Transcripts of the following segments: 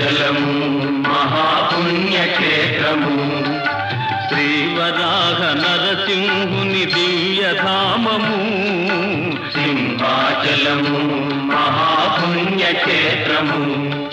సింహాచలము మహాపుణ్యక్షేత్రము శ్రీవరాహ నరసింహుని దివ్యధామము సింహాచలము మహాపుణ్యక్షేత్రము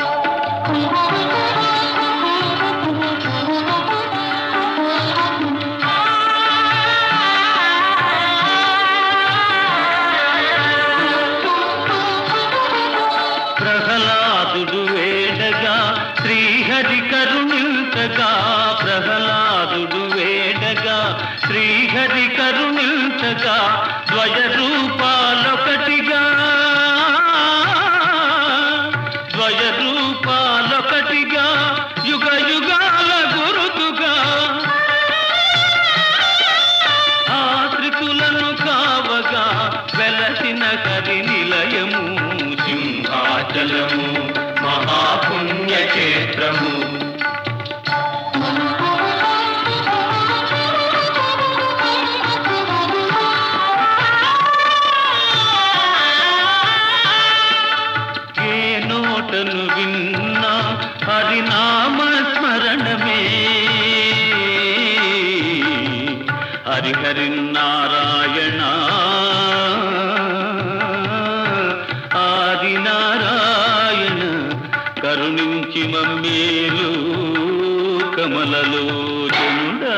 ప్రహ్లాదుడు వేడగా శ్రీహరి కరుణించగా ప్రహ్లాదుడు వేడగా శ్రీహరి కరుణించగా ద్వయ రూపాలొకటిగా ద్వయ రూపాలొకటిగా యుగ యుగాల గురుతుగా ఆశ్రితులను కావగా వెలసిన హరి నిలయము సింహాచలము మహాపుణ్యక్షేత్రము ఏ నోటను విన్నా హరినామ స్మరణమే హరిహరి నారాయణ ఆది నారాయణ కరుణించి మమ్మేలు కమలలో జనుడా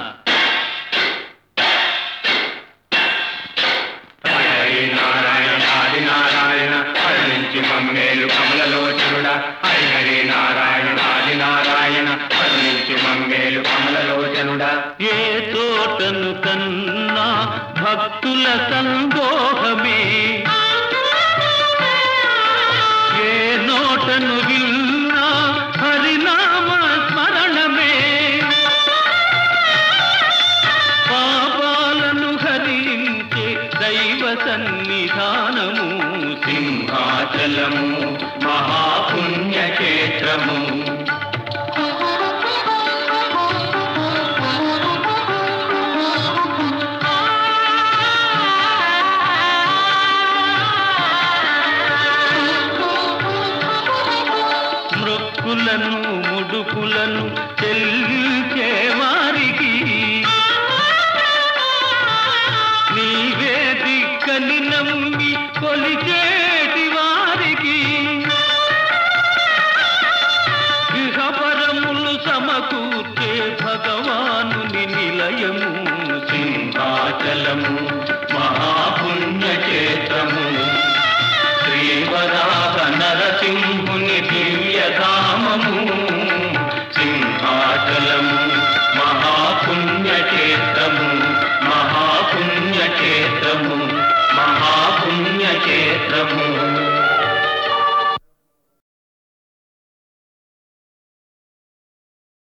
హరి నారాయణ ఆది నారాయణ కరుణించి మమ్మేలు కమలలోచనుడ హరి హరి నారాయణ ఆది నారాయణ కరుణించి మమ్మేలు కమలలోచనుడా ఏ తోటను కన్నా భక్తుల సందోహమే ఏ నోటను విన్నా హరినామ స్మరణమే పాపాలను హరించే దైవ సన్నిధానము సింహాచలము మహాపుణ్యక్షేత్రము మృక్కులను ముడుకులను చెల్లించే వారికి నీవే దిక్కని నమ్మి కొలిచేటి వారికి గృహపరములు సమకూర్చే భగవానుని నిలయము సింహాచలము మహాపుణ్యక్షేత్రము శ్రీవరాహ నరసింహుని దివ్యధామము సింహాచలము మహాపుణ్యక్షేత్రము మహాపుణ్యక్షేత్రము మహాపుణ్యక్షేత్రము